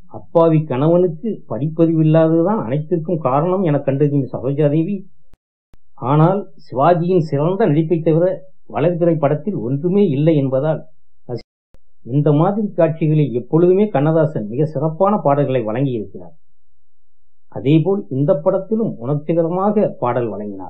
அப்பாவி கணவனுக்கு படிப்பறிவில்லாததுதான் அனைத்திற்கும் காரணம் என கண்டறிந்த சரோஜாதேவி ஆனால் சிவாஜியின் சிறந்த நடிப்பைத் தவிர வளர்பிறை படத்தில் ஒன்றுமே இல்லை என்பதால் இந்த மாதிரி காட்சிகளில் எப்பொழுதுமே கண்ணதாசன் மிக சிறப்பான பாடல்களை வழங்கியிருக்கிறார் அதேபோல் இந்த படத்திலும் உணர்ச்சிகரமாக பாடல் வழங்கினார்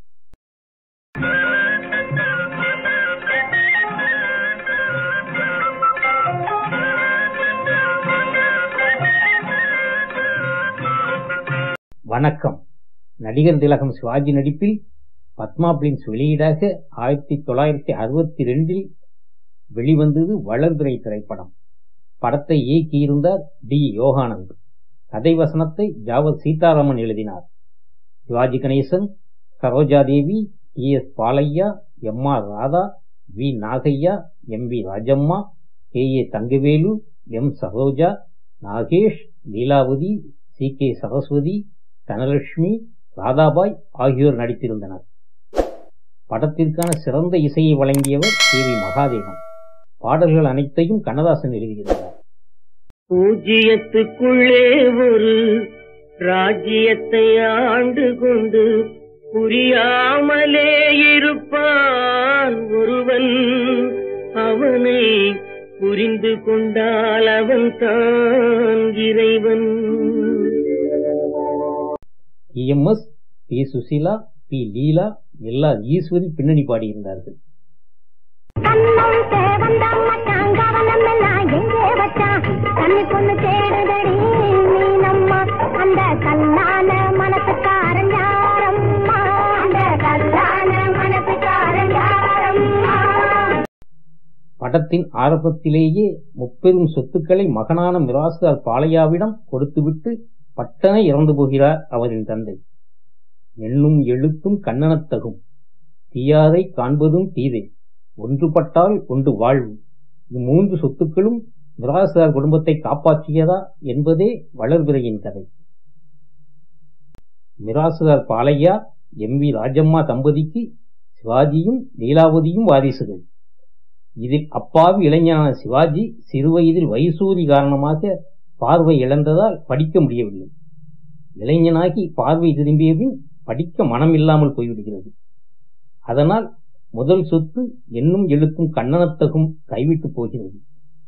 வணக்கம் நடிகர் திலகம் சிவாஜி நடிப்பில் பத்மா பிலிம்ஸ் வெளியீடாக ஆயிரத்தி தொள்ளாயிரத்தி அறுபத்தி ரெண்டில் வெளிவந்தது வளர்பிறை திரைப்படம் படத்தை இயக்கியிருந்தார் டி யோகானந்த் கதை வசனத்தை ஜாவத் சீதாராமன் எழுதினார் சிவாஜி கணேசன் சரோஜாதேவி இ எஸ் பாலையா எம் ஆர் ராதா வி நாகையா எம் வி ராஜம்மா கே ஏ தங்கவேலு எம் சரோஜா நாகேஷ் லீலாவதி சி கே சரஸ்வதி தனலட்சுமி ராதாபாய் ஆகியோர் நடித்திருந்தனர் படத்திற்கான சிறந்த இசையை வழங்கியவர் கே வி மகாதேவன் பாடல்கள் அனைத்தையும் கண்ணதாசன் எழுதியிருந்தார் பூஜ்ஜியத்துக்குள்ளே ஒரு ராஜ்யத்தை ஆண்டு கொண்டு புரியாமலே இருப்பான் ஒருவன் அவனை புரிந்து கொண்டால் அவன் தான் இறைவன் இஎம்எஸ் பி சுசீலா பி லீலா எல்லா ஈஸ்வரி பின்னணி பாடியிருந்தார்கள் கண்ணம் தேவந்தான் மச்சான் கவனம் எல்லாம் எங்கே வச்சான் கண்ணி பொண்ணு தேடுதடி நீ நம்ம அந்த கல்லான மனசுக்காரன் யாரம்மா அந்த கல்லான மனசுக்காரன் யாரம்மா படத்தின் ஆரம்பத்திலேயே முப்பெரும் சொத்துக்களை மகனான மிராசுதார் பாலையாவிடம் கொடுத்துவிட்டு பட்டனை இறந்து போகிறார் அவரின் தந்தை எண்ணும் எழுத்தும் கண்ணனத்தகும் தீயாரை காண்பதும் தீதே ஒன்றுபட்டால் ஒன்று வாழ்வு இம்மூன்று சொத்துக்களும் மிராசுதார் குடும்பத்தை காப்பாற்றியதா என்பதே வளர்பிறையின் கதை மிராசுதார் பாலையா எம் வி ராஜம்மா தம்பதிக்கு சிவாஜியும் லீலாவதியும் வாரிசுகள் இதில் அப்பாவி இளைஞனான சிவாஜி சிறுவயதில் வயசூரி காரணமாக பார்வை இழந்ததால் படிக்க முடியவில்லை இளைஞனாகி பார்வை திரும்பிய பின் படிக்க மனம் இல்லாமல் போய்விடுகிறது அதனால் முதல் சொத்து என்னும் எழுத்தும் கண்ணனத்தகும் கைவிட்டு போகிறது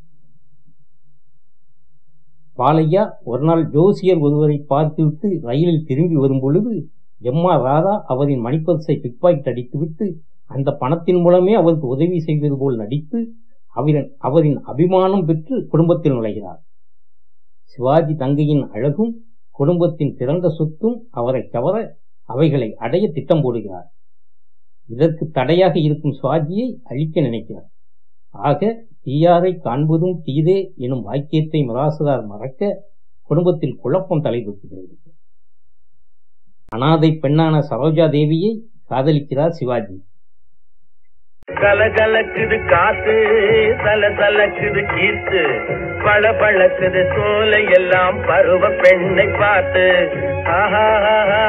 பாலையா ஒரு நாள் ஜோசியர் ஒருவரை பார்த்துவிட்டு ரயிலில் திரும்பி வரும் பொழுது எம்மா ராதா அவரின் மணிப்பரிசை பிக்பாக்கெட் அடித்துவிட்டு அந்த பணத்தின் மூலமே அவருக்கு உதவி செய்வது போல் நடித்து அவரின் அவரின் அபிமானம் பெற்று குடும்பத்தில் நுழைகிறார் சிவாஜி தங்கையின் அழகும் குடும்பத்தின் பிறந்த சொத்தும் அவரை கவர அவைகளை அடைய திட்டம் போடுகிறார் இதற்கு தடையாக இருக்கும் சிவாஜியை அழிக்க நினைக்கிறார் ஆக தீயாரை காண்பதும் தீதே எனும் வாக்கியத்தை மிராசுதார் மறக்க குடும்பத்தில் குழப்பம் தலைதூக்குகிறது அனாதை பெண்ணான சரோஜா தேவியை காதலிக்கிறார் சிவாஜி கலகலக்குது காத்து தல தலக்குது கீத்து பள பழக்குது சோலை எல்லாம் பருவ பெண்ணை பார்த்து ஆஹா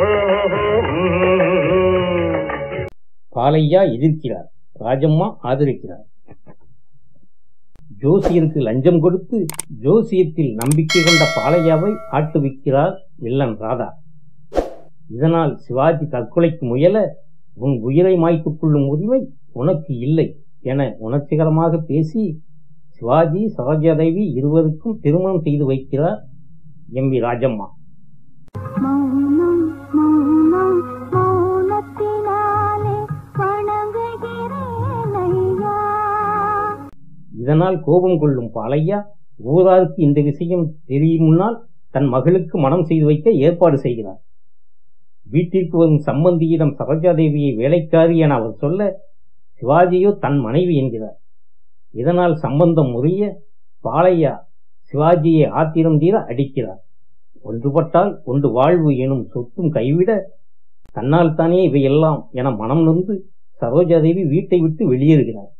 பாலையா எதிர்க்கிறார் ராஜம்மா ஆதரிக்கிறார் ஜோசியருக்கு லஞ்சம் கொடுத்து ஜோசியத்தில் நம்பிக்கை கொண்ட பாலையாவை ஆட்டுவிக்கிறார் வில்லன் ராதா இதனால் சிவாஜி தற்கொலைக்கு முயல உன் உயிரை மாய்த்துக் கொள்ளும் உரிமை உனக்கு இல்லை என உணர்ச்சிகரமாக பேசி சிவாஜி சரோஜாதேவி இருவருக்கும் திருமணம் செய்து வைக்கிறார் எம் வி ராஜம்மா மௌனம் மௌனம் மௌனத்தினாலே வணங்குகிறேன் ஐயா இதனால் கோபம் கொள்ளும் பாலையா ஊராருக்கு இந்த விஷயம் தெரியும் முன்னால் தன் மகளுக்கு மனம் செய்து வைக்க ஏற்பாடு செய்கிறார் வீட்டிற்கு வரும் சம்பந்தியிடம் சரோஜாதேவியை வேலைக்காரி என அவர் சொல்ல சிவாஜியோ தன் மனைவி என்கிறார் இதனால் சம்பந்தம் முறிய பாலையா சிவாஜியை ஆத்திரம் தீர அடிக்கிறார் ஒன்றுபட்டால் ஒன்று வாழ்வு எனும் சொத்தும் கைவிட தன்னால் தானே இவையெல்லாம் என மனம் நொந்து சரோஜாதேவி வீட்டை விட்டு வெளியேறுகிறார்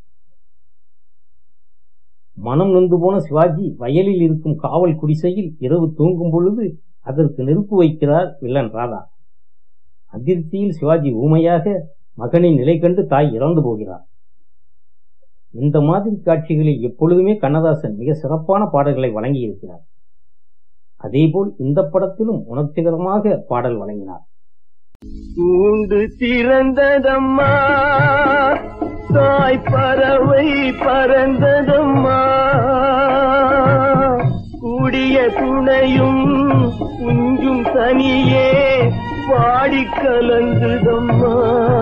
மனம் நொந்து போன சிவாஜி வயலில் இருக்கும் காவல் குடிசையில் இரவு தூங்கும் பொழுது அதற்கு நெருப்பு வைக்கிறார் வில்லன் ராதா அதிர்ச்சியில் சிவாஜி ஊமையாக மகனின் நிலை கண்டு தாய் இறந்து போகிறார் இந்த மாதிரி காட்சிகளில் எப்பொழுதுமே கண்ணதாசன் மிக சிறப்பான பாடல்களை வழங்கியிருக்கிறார் அதேபோல் இந்த படத்திலும் உணர்ச்சிகரமாக பாடல் வழங்கினார் கூண்டு திறந்ததம்மா தாய் பறவை பறந்ததம்மா கூடிய துணையும் குஞ்சும் தனியே பாடி கலந்துதம்மா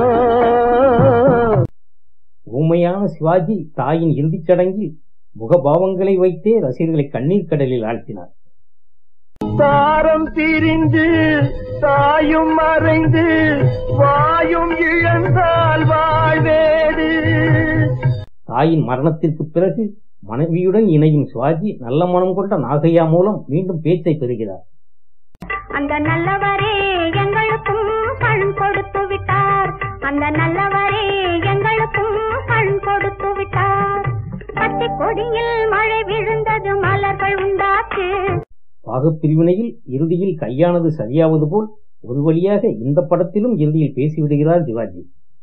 ஊமையான சிவாஜி தாயின் இறுதிச் சடங்கில் முகபாவங்களை வைத்தே ரசிகர்களை கண்ணீர் கடலில் ஆழ்த்தினார் தாரம் திரிந்து தாயும் மறைந்து வாயும் இழந்தால் வாழ்வேடு தாயின் மரணத்திற்கு பிறகு மனைவியுடன் இணையும் சிவாஜி நல்ல மனம் கொண்ட நாகையா மூலம் மீண்டும் பேச்சை பெறுகிறார் அந்த நல்லவரே எங்களுக்கும் கண் கொடுத்து விட்டார் அந்த நல்லவரே எங்களுக்கும் கண் கொடுத்து விட்டார் பச்சை கொடியில் மழை விழுந்தது மலர்கள் உண்டாச்சு பாகப்பிரிவினையில் இறுதியில் கையானது சரியாவது போல் ஒரு வழியாக இந்த படத்திலும் இறுதியில் பேசிவிடுகிறார் சிவாஜி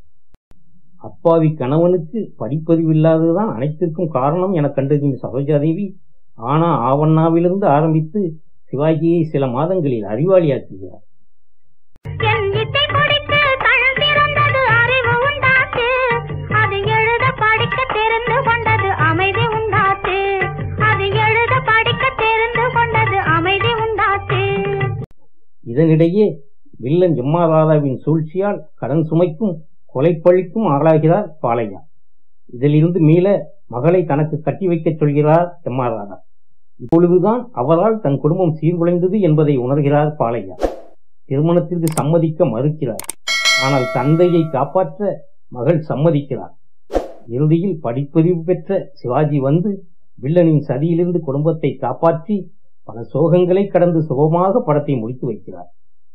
அப்பாவி கணவனுக்கு படிப்பறிவில்லாததுதான் அனைத்திற்கும் காரணம் என கண்டறியும் சரோஜாதேவி ஆனா ஆவண்ணாவிலிருந்து ஆரம்பித்து சிவாஜியை சில மாதங்களில் அறிவாளியாக்குகிறார் என் இசை கொடிக்கு தழுந்திருந்தது அறிவு உண்டாச்சு அது எழுத படிக்க தெரிந்து கொண்டது அமைதி உண்டாச்சு அது எழுத படிக்க தெரிந்து கொண்டது அமைதி உண்டாச்சு இதனிடையே வில்லன் ஜம்மாராதாவின் சூழ்ச்சியால் கடன் சுமைக்கும் கொலைப்பழிக்கும் ஆளாகிறார் பாலையா இதிலிருந்து மீள மகளை தனக்கு கட்டி வைக்கச் சொல்கிறார் ஜம்மாராதா இப்பொழுதுதான் அவரால் தன் குடும்பம் சீர்குலைந்தது என்பதை உணர்கிறார் பாலையா திருமணத்திற்கு சம்மதிக்க மறுக்கிறார் ஆனால் தந்தையை காப்பாற்ற மகள் சம்மதிக்கிறார் இறுதியில் படிப்பறிவு பெற்ற சிவாஜி வந்து வில்லனின் சதியிலிருந்து குடும்பத்தை காப்பாற்றி பல சோகங்களை கடந்து சுகமாக படத்தை முடித்து வைக்கிறார்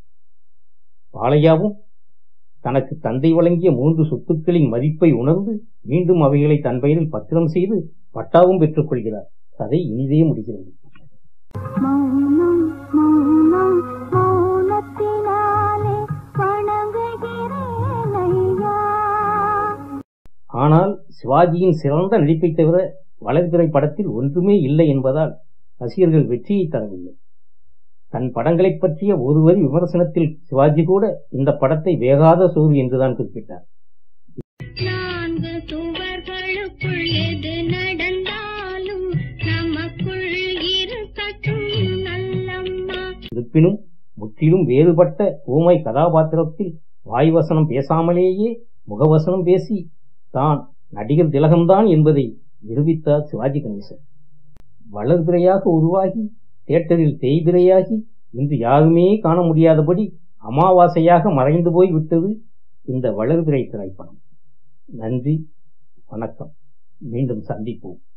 பாலையாவும் தனக்கு தந்தை வழங்கிய மூன்று சொத்துக்களின் மதிப்பை உணர்ந்து மீண்டும் அவைகளை தன் பெயரில் பத்திரம் செய்து பட்டாவும் பெற்றுக் கொள்கிறார் கதை இனிதே முடிகிறது மௌனம் மௌனம் மௌனத்தினாலே வணங்குகிறேன் ஐயா ஆனால் சிவாஜியின் சிறந்த நடிப்பை தவிர வளர்பிறை படத்தில் ஒன்றுமே இல்லை என்பதால் ரசிகர்கள் வெற்றியை தரவில்லை தன் படங்களைப் பற்றிய ஒரு வரி விமர்சனத்தில் சிவாஜி கூட இந்த படத்தை வேகாத சோறு என்றுதான் குறிப்பிட்டார் நான்கு சுவர்களுக்குள் எது நடந்தாலும் நமக்குள் இருக்கட்டும் நல்லம்மா இருப்பினும் முற்றிலும் வேறுபட்ட ஊமை கதாபாத்திரத்தில் வாய்வசனம் பேசாமலேயே முகவசனம் பேசி தான் நடிகர் திலகம்தான் என்பதை நிரூபித்தார் சிவாஜி கணேசன் வளர்பிறையாக உருவாகி தியேட்டரில் தேய்பிறையாகி இன்று யாருமே காண முடியாதபடி அமாவாசையாக மறைந்து போய் விட்டது இந்த வளர்பிறை திரைப்படம் நன்றி வணக்கம் மீண்டும் சந்திப்போம்